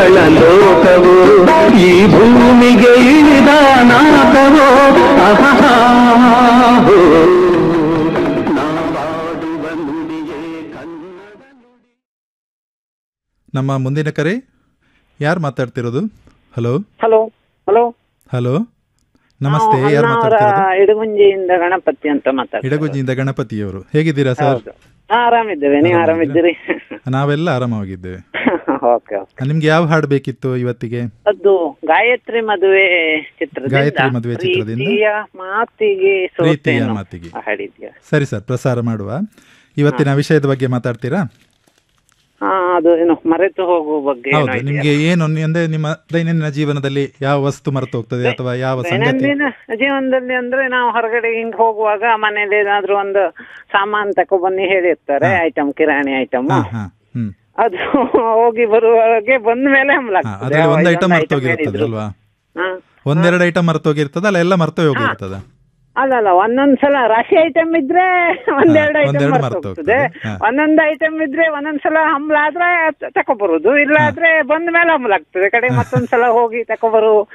ಸುಖಗಳ ಲೋಕವು ಈ ಭೂಮಿಗೆ ಇಳಿದ ನಾಕವೋ ಅಹಹಾ ನಾವಾಡುವ ನುಡಿಯೇ ಕನ್ನಡ ನಮ್ಮ ಮುಂದಿನ ಕರೆ ಯಾರು ಮಾತಾಡ್ತಿರೋದು ಹಲೋ ಹಲೋ ಹಲೋ ಹಲೋ ನಮಸ್ತೆ ನಾವು ಯಾರು ಹೊನ್ನಾವರ ಮಾತಾಡ್ತಿರೋದು ಇಡಗುಂಜಿಯಿಂದ ಗಣಪತಿ ಅಂತ ಮಾತಾಡ್ತಾರೆ ಇಡಗುಜಿಯಿಂದ ಗಣಪತಿಯವರು ಹೇಗಿದ್ದೀರಾ ಸರ್ ಹಾ ಆರಾಮಿದ್ದೇವೆ ನೀವು ಆರಾಮಿದ್ದೀರಿ ನಾವೆಲ್ಲ ಆರಾಮವಾಗಿದ್ದೇವೆ ಓಕೆ ಓಕೆ ನಿಮ್ಗೆ ಯಾವ ಹಾಡು ಬೇಕಿತ್ತು ಇವತ್ತಿಗೆ ಅದು ಗಾಯತ್ರಿ ಮದುವೆ ಚಿತ್ರದಿಂದ ಗಾಯತ್ರಿ ಮದುವೆ ಚಿತ್ರದಿಂದ? ಪ್ರೀತಿಯ ಮಾತಿಗೆ ಪ್ರೀತಿಯ ಸೋತೇನು ಮಾತಿಗೆ ಹಾಡಿದ್ಯಾ ಸರಿ ಸರ್ ಪ್ರಸಾರ ಮಾಡುವ ಇವತ್ತಿನ ವಿಷಯದ ಬಗ್ಗೆ ಮಾತಾಡ್ತೀರಾ ಹಾ ಅದು ಏನು ಮರೆತು ಹೋಗುವ ಬಗ್ಗೆ ಏನೋ ಹೌದು ಇದೆಯಾ? ನಿಮ್ಗೆ ಏನು ಅಂದ್ರೆ ನಿಮ್ಮ ದೈನಂದಿನ ಜೀವನದಲ್ಲಿ ಯಾವ ವಸ್ತು ಮರೆತು ಹೋಗ್ತದೆ ಅಥವಾ ಯಾವ ಸಂಗತಿ ದೈನಂದಿನ ಜೀವನದಲ್ಲಿ ಅಂದ್ರೆ ನಾವು ಹೊರಗಡೆ ಹಿಂಗ್ ಹೋಗುವಾಗ ಮನೇಲಿ ಏನಾದ್ರೂ ಒಂದು ಸಾಮಾನ್ ತಕೊ ಬನ್ನಿ ಹೇಳಿರ್ತಾರೆ ಐಟಮ್ ಕಿರಾಣಿ ಐಟಮ್ ಹಾ ಹಾ ಹ್ಮ್ ಅದು ಹೋಗಿ ಬರುವಾಗೆ ಬಂದ ಮೇಲೆ ಹಮ್ಲ ಹಾ, ಆಗ್ತದೆ. ಅದ್ರಲ್ಲಿ ಒಂದು ಅವಾಗ ಐಟಮ್ ಒಂದು ಮರ್ತೋಗಿರ್ತದೆ ಹೇಳಿದ್ರು. ಅಲ್ವಾ ಹಾ. ಒಂದೆರಡು ಐಟಮ್ ಮರ್ತೋಗಿರ್ತದ ಅಲ್ಲ ಎಲ್ಲ ಮರ್ತೋ ಹೋಗಿರ್ತದ ಅಲ್ಲ ಅಲ್ಲ ಒಂದೊಂದ್ಸಲ ರಾಶಿ ಐಟಮ್ ಇದ್ರೆ ಒಂದೆರಡು ಐಟಮ್ ಒಂದೆರಡು ಮರ್ತೋಗ್ತದೆ ಮರ್ತೋಗ್ತದೆ. ಹಾ. ಒಂದೊಂದು ಐಟಮ್ ಇದ್ರೆ ಒಂದೊಂದ್ಸಲ ಹಮ್ಲ ಆದ್ರೆ ತಕೊಬರುದು ಇಲ್ಲ ಆದ್ರೆ ಬಂದ ಮೇಲೆ ಹಮ್ಲ ಆಗ್ತದೆ ಕಡೆ ಮತ್ತೊಂದ್ಸಲ ಹೋಗಿ ತಕೊಬರು